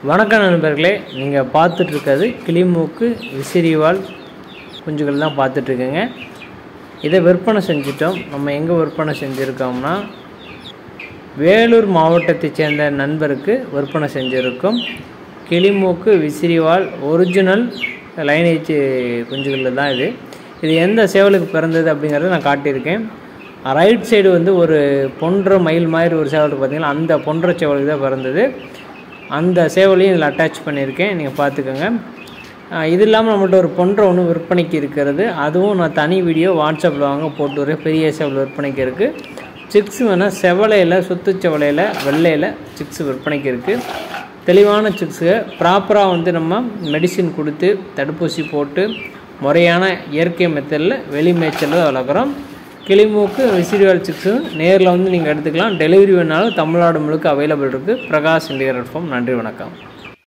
வணக்கம் நண்பர்களே நீங்கள் பார்த்துட்ருக்கிறது கிளிமூக்கு விசிறிவால் குஞ்சுகள் தான் பார்த்துட்ருக்கேங்க இதை விற்பனை செஞ்சிட்டோம் நம்ம எங்கே விற்பனை செஞ்சுருக்கோம்னா வேலூர் மாவட்டத்தைச் சேர்ந்த நண்பருக்கு விற்பனை செஞ்சுருக்கோம் கிளிமூக்கு விசிறிவால் ஒரிஜினல் லைனேஜ் குஞ்சுகளில் தான் இது இது எந்த சேவலுக்கு பிறந்தது அப்படிங்கிறத நான் காட்டியிருக்கேன் ரைட் சைடு வந்து ஒரு பொன்ற மயில் மாதிரி ஒரு சேவல் இருக்கு பார்த்தீங்களா அந்த பொன்ற சேவலுக்கு தான் பிறந்தது அந்த சேவலையும் இதில் அட்டாச் பண்ணியிருக்கேன் நீங்கள் பார்த்துக்கோங்க ஆஹ் இது இல்லாமல் நம்மள்ட்ட ஒரு பொன்ற ஒன்று விற்பனைக்கு இருக்கிறது அதுவும் நான் தனி வீடியோ வாட்ஸ்அப்பில் வாங்க போட்டு வரேன் பெரிய சேவல் விற்பனைக்கு இருக்குது சிக்ஸ் வேணால் செவலையில் சுத்து செவலையில் வெள்ளையில் சிக்ஸ் விற்பனைக்கு இருக்குது தெளிவான சிக்ஸுக ப்ராப்பராக வந்து நம்ம மெடிசின் கொடுத்து தடுப்பூசி போட்டு முறையான இயற்கை மெத்தடில் வெளி மேய்ச்சலில் வளர்க்குறோம் கிளிமூக்கு விசிறிவால் சிக்ஸு நேரில் வந்து நீங்கள் எடுத்துக்கலாம் டெலிவரி வேணாலும் தமிழ்நாடு முழுக்க அவைலபிள் இருக்குது பிரகாஷ் இண்டிகர் ஃபார்ம் நன்றி வணக்கம்